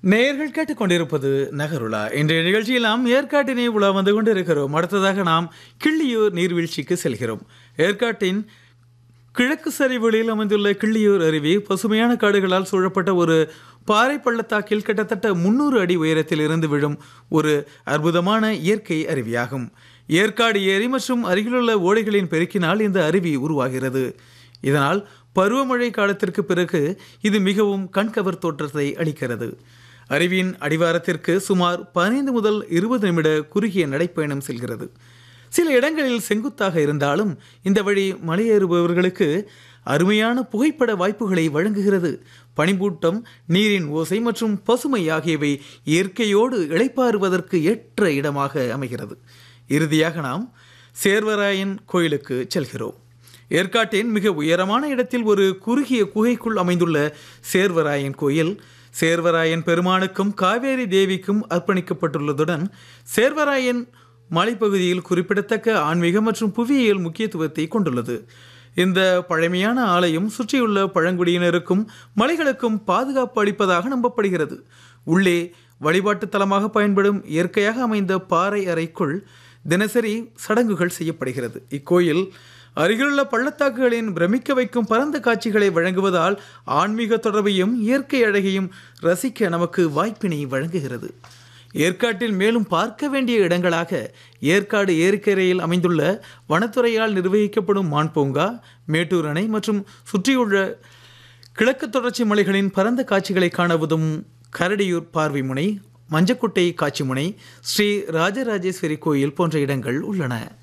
நேயர்கள் கேட்டுக்கொண்டிருப்பது நகருலா இன்றைய நிகழ்ச்சியில் நாம் ஏற்காட்டினை உலா வந்து கொண்டிருக்கிறோம் அடுத்ததாக நாம் கிள்ளியூர் நீர்வீழ்ச்சிக்கு செல்கிறோம் ஏற்காட்டின் கிழக்கு சரிவுகளில் அமைந்துள்ள கிள்ளியூர் அருவி பசுமையான காடுகளால் சூழப்பட்ட ஒரு பாறை பள்ளத்தாக்கில் கிட்டத்தட்ட முன்னூறு அடி உயரத்தில் இருந்து விழும் ஒரு அற்புதமான இயற்கை அருவியாகும் ஏற்காடு ஏரி மற்றும் அருகிலுள்ள ஓடைகளின் பெருக்கினால் இந்த அருவி உருவாகிறது இதனால் பருவமழை காலத்திற்கு பிறகு இது மிகவும் கண்கவர் தோற்றத்தை அளிக்கிறது அருவியின் அடிவாரத்திற்கு சுமார் பதினைந்து முதல் இருபது நிமிட குறுகிய நடைப்பயணம் செல்கிறது சில இடங்களில் செங்குத்தாக இருந்தாலும் இந்த வழி மலையேறுபவர்களுக்கு அருமையான புகைப்பட வாய்ப்புகளை வழங்குகிறது பனிமூட்டம் நீரின் ஓசை மற்றும் பசுமை ஆகியவை இயற்கையோடு இளைப்பாறுவதற்கு ஏற்ற இடமாக அமைகிறது இறுதியாக நாம் சேர்வராயன் கோயிலுக்கு செல்கிறோம் ஏற்காட்டின் மிக உயரமான இடத்தில் ஒரு குறுகிய குகைக்குள் அமைந்துள்ள சேர்வராயன் கோயில் சேர்வராயன் பெருமானுக்கும் காவேரி தேவிக்கும் அர்ப்பணிக்கப்பட்டுள்ளதுடன் சேர்வராயன் மலைப்பகுதியில் குறிப்பிடத்தக்க ஆன்மீக மற்றும் புவியியல் முக்கியத்துவத்தை கொண்டுள்ளது இந்த பழமையான ஆலயம் சுற்றியுள்ள பழங்குடியினருக்கும் மலைகளுக்கும் பாதுகாப்பு அளிப்பதாக நம்பப்படுகிறது உள்ளே வழிபாட்டு தலமாக பயன்படும் இயற்கையாக அமைந்த பாறை அறைக்குள் தினசரி சடங்குகள் செய்யப்படுகிறது இக்கோயில் அருகிலுள்ள பள்ளத்தாக்குகளின் பிரமிக்க வைக்கும் பரந்த காட்சிகளை வழங்குவதால் ஆன்மீக தொடர்பையும் இயற்கை அழகையும் ரசிக்க நமக்கு வாய்ப்பினை வழங்குகிறது ஏற்காட்டில் மேலும் பார்க்க வேண்டிய இடங்களாக ஏற்காடு ஏரிக்கரையில் அமைந்துள்ள வனத்துறையால் நிர்வகிக்கப்படும் மான் பூங்கா மேட்டூர் அணை மற்றும் சுற்றியுள்ள கிழக்கு தொடர்ச்சி மலைகளின் பரந்த காட்சிகளை காண உதவும் கரடியூர் பார்வை முனை மஞ்சக்குட்டை காட்சி முனை ஸ்ரீ ராஜராஜேஸ்வரி கோயில் போன்ற இடங்கள் உள்ளன